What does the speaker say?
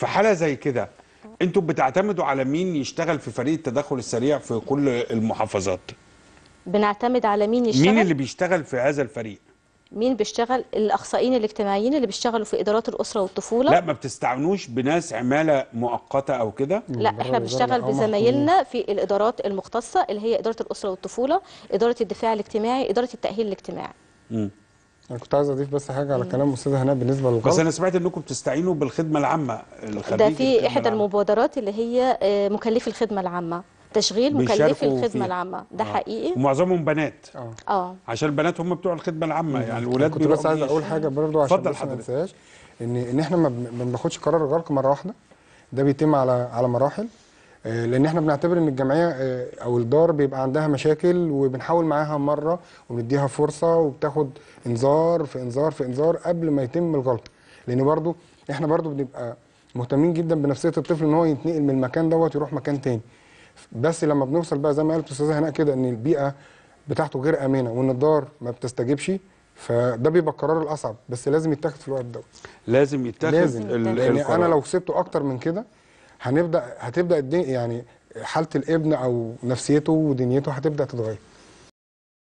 في حاله زي كده انتوا بتعتمدوا على مين يشتغل في فريق التدخل السريع في كل المحافظات بنعتمد على مين يشتغل مين اللي بيشتغل في هذا الفريق مين بيشتغل الاخصائيين الاجتماعيين اللي بيشتغلوا في ادارات الاسره والطفوله لا ما بتستعنوش بناس عماله مؤقته او كده لا بره احنا الإدارة بنشتغل أو بزمايلنا في الادارات المختصه اللي هي اداره الاسره والطفوله اداره الدفاع الاجتماعي اداره التاهيل الاجتماعي مم. انا كنت عايز اضيف بس حاجه على كلام استاذه هناء بالنسبه بس للغلط انا سمعت انكم بتستعينوا بالخدمه العامه الخريج ده في الخدمة احدى العامة. المبادرات اللي هي آه، مكلفي الخدمه العامه تشغيل مكلفي بيشاركوا الخدمه فيها. العامه ده آه. حقيقي ومعظمهم بنات اه اه عشان البنات هم بتوع الخدمه العامه يعني الولاد كنت بس بيروحوا عايز بيش- اقول حاجه برضو عشان اتفضل بس ما حضرتك. ننساهاش ان ان احنا ما بن- ما بناخدش قرار الغلق مره واحده ده بيتم على على مراحل آه، لان احنا بنعتبر ان الجمعيه آه، او الدار بيبقى عندها مشاكل وبنحاول معاها مره وبنديها فرصه وبتاخد انذار في انذار في انذار قبل ما يتم الغلق لان برضو احنا برضو بنبقى مهتمين جدا بنفسيه الطفل ان هو يتنقل من المكان دوت يروح مكان تاني بس لما بنوصل بقى زي ما قالت الاستاذه هناء كده ان البيئه بتاعته غير امنه وان الدار ما بتستجيبش فده بيبقى القرار الاصعب بس لازم يتاخد في الوقت دوت لازم يتاخد لازم ال- لان القرار. انا لو سبته اكتر من كده هنبدا هتبدا الدنيا يعني حاله الابن او نفسيته ودنيته هتبدا تتغير